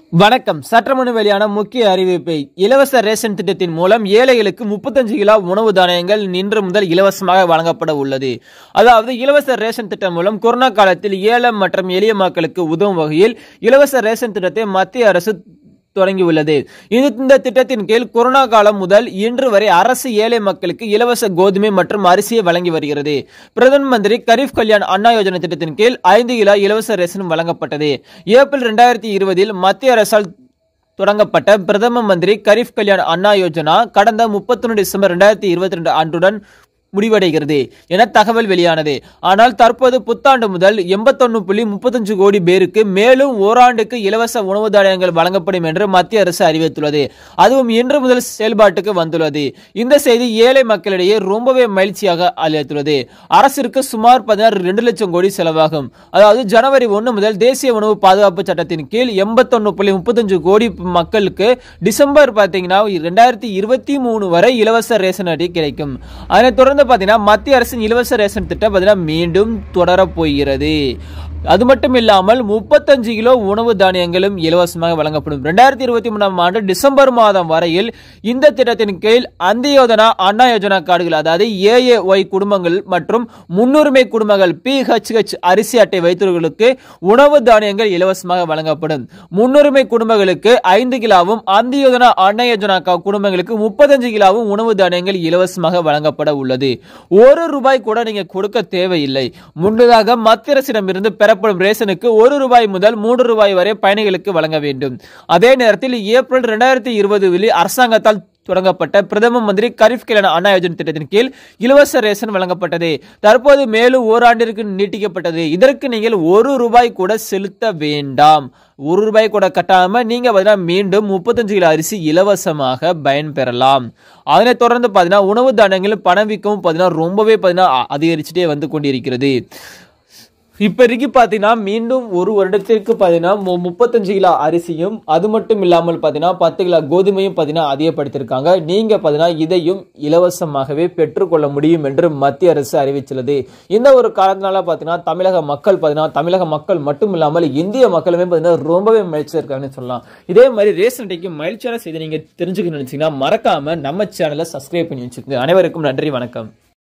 வணக்கம் சற்றமுன் வெளியான முக்கிய அறிவிப்பை இலவச ரேஷன் திட்டத்தின் மூலம் ஏழைகளுக்கு முப்பத்தஞ்சு கிலோ உணவு தானியங்கள் இன்று முதல் இலவசமாக வழங்கப்பட உள்ளது அதாவது இலவச ரேஷன் திட்டம் மூலம் கொரோனா காலத்தில் ஏழை மற்றும் எளிய மக்களுக்கு உதவும் வகையில் இலவச ரேஷன் திட்டத்தை மத்திய அரசு தொடங்கியுள்ளது இது இந்த திட்டத்தின் கீழ் கொரோனா காலம் முதல் இன்று வரை அரசு ஏழை மக்களுக்கு இலவச கோதுமை மற்றும் அரிசியை வழங்கி வருகிறது பிரதம மந்திரி கரீப் கல்யாண் அண்ணா யோஜனா திட்டத்தின் கீழ் ஐந்து கிலோ இலவச ரேஷன் வழங்கப்பட்டது ஏப்ரல் இரண்டாயிரத்தி இருபதில் மத்திய அரசால் தொடங்கப்பட்ட பிரதம மந்திரி கரீப் கல்யாண் அண்ணா யோஜனா கடந்த முப்பத்தொன்று டிசம்பர் இரண்டாயிரத்தி இருபத்தி ரெண்டு ஆண்டுடன் முடிவடைகிறது என தகவல் வெளியானது ஆனால் தற்போது புத்தாண்டு முதல் எண்பத்தொன்னு புள்ளி முப்பத்தஞ்சு கோடி பேருக்கு மேலும் ஓராண்டுக்கு இலவச உணவு தானியங்கள் வழங்கப்படும் என்று மத்திய அரசு அறிவித்துள்ளது அதுவும் இன்று முதல் செயல்பாட்டுக்கு வந்துள்ளது இந்த செய்தி ஏழை மக்களிடையே ரொம்பவே மகிழ்ச்சியாக அளித்துள்ளது அரசிற்கு சுமார் பதினாறு ரெண்டு லட்சம் கோடி செலவாகும் அதாவது ஜனவரி ஒன்று முதல் தேசிய உணவு பாதுகாப்பு சட்டத்தின் கீழ் எண்பத்தொன்னு புள்ளி முப்பத்தஞ்சு கோடி மக்களுக்கு டிசம்பர் பார்த்தீங்கன்னா இரண்டாயிரத்தி இருபத்தி மூணு வரை இலவச ரேஷன் அட்டை கிடைக்கும் அதனைத் தொடர்ந்து பார்த்தீங்கன்னா மத்திய அரசின் இலவச ரேஷன் திட்டம் பார்த்தீங்கன்னா மீண்டும் தொடரப் போகிறது அது மட்டும் இல்லாமல் முப்பத்தஞ்சு கிலோ உணவு தானியங்களும் இலவசமாக வழங்கப்படும் இரண்டாயிரத்தி இருபத்தி மூணாம் ஆண்டு டிசம்பர் மாதம் வரையில் இந்த திட்டத்தின் கீழ் அந்த யோஜனா அண்ணா யோஜனா கார்டுகள் அதாவது ஏஏஒய் குடும்பங்கள் மற்றும் முன்னுரிமை குடும்பங்கள் பிஹெச்ஹெச் அரிசி அட்டை வைத்தவர்களுக்கு உணவு தானியங்கள் இலவசமாக வழங்கப்படும் முன்னுரிமை குடும்பங்களுக்கு ஐந்து கிலோவும் அந்த யோஜனா அண்ணா யோஜனா கா- குடும்பங்களுக்கு முப்பத்தஞ்சு கிலோவும் உணவு தானியங்கள் இலவசமாக வழங்கப்பட உள்ளது ஒரு ரூபாய் கூட நீங்க கொடுக்க தேவையில்லை முன்னதாக மத்திய அரசிடமிருந்து பெறப்படும் ரேஷனுக்கு ஒரு ரூபாய் முதல் மூன்று ரூபாய் வரை பயணிகளுக்கு வழங்க வேண்டும் அதே நேரத்தில் ஏப்ரல் இரண்டாயிரத்தி இருபது அரசாங்கத்தால் தொடங்கப்பட்ட பிரதம மந்திரி கரீப் கல்யாண அண்ணா யோஜனா திட்டத்தின் கீழ் இலவச ரேஷன் வழங்கப்பட்டது தற்போது மேலும் ஓராண்டிற்கு நீட்டிக்கப்பட்டது இதற்கு நீங்கள் ஒரு ரூபாய் கூட செலுத்த வேண்டாம் ஒரு ரூபாய் கூட கட்டாம நீங்க பார்த்தீங்கன்னா மீண்டும் முப்பத்தஞ்சு கிலோ அரிசி இலவசமாக பயன்பெறலாம் அதனைத் தொடர்ந்து பார்த்தீங்கன்னா உணவு தானியங்கள் பணவீக்கமும் பார்த்தீங்கன்னா ரொம்பவே பார்த்தீங்கன்னா அ- அதிகரிச்சுட்டே வந்து கொண்டிருக்கிறது இப்போதைக்கு பார்த்தீங்கன்னா மீண்டும் ஒரு வருடத்திற்கு பார்த்தீங்கன்னா மு- முப்பத்தஞ்சு கிலோ அரிசியும் அது மட்டும் இல்லாமல் பார்த்தீங்கன்னா பத்து கிலோ கோதுமையும் பார்த்தீங்கன்னா அதிகப்படுத்தியிருக்காங்க நீங்கள் பார்த்தீங்கன்னா இதையும் இலவசமாகவே பெற்றுக்கொள்ள முடியும் என்று மத்திய அரசு அறிவித்துள்ளது இந்த ஒரு காரணத்தினால பார்த்தீங்கன்னா தமிழக மக்கள் பார்த்தீங்கன்னா தமிழக மக்கள் மட்டும் இல்லாமல் இந்திய மக்களுமே பார்த்தீங்கன்னா ரொம்பவே மகிழ்ச்சியாக இருக்காங்கன்னு சொல்லலாம் இதே மாதிரி ரேஷன் அட்டைக்கு மகிழ்ச்சியான செய்தி நீங்கள் தெரிஞ்சுக்கணும்னு நினச்சிங்கன்னா மறக்காம நம்ம சேனலை சப்ஸ்கிரைப் பண்ணி வச்சுக்கோங்க அனைவருக்கும் நன்றி வணக்கம்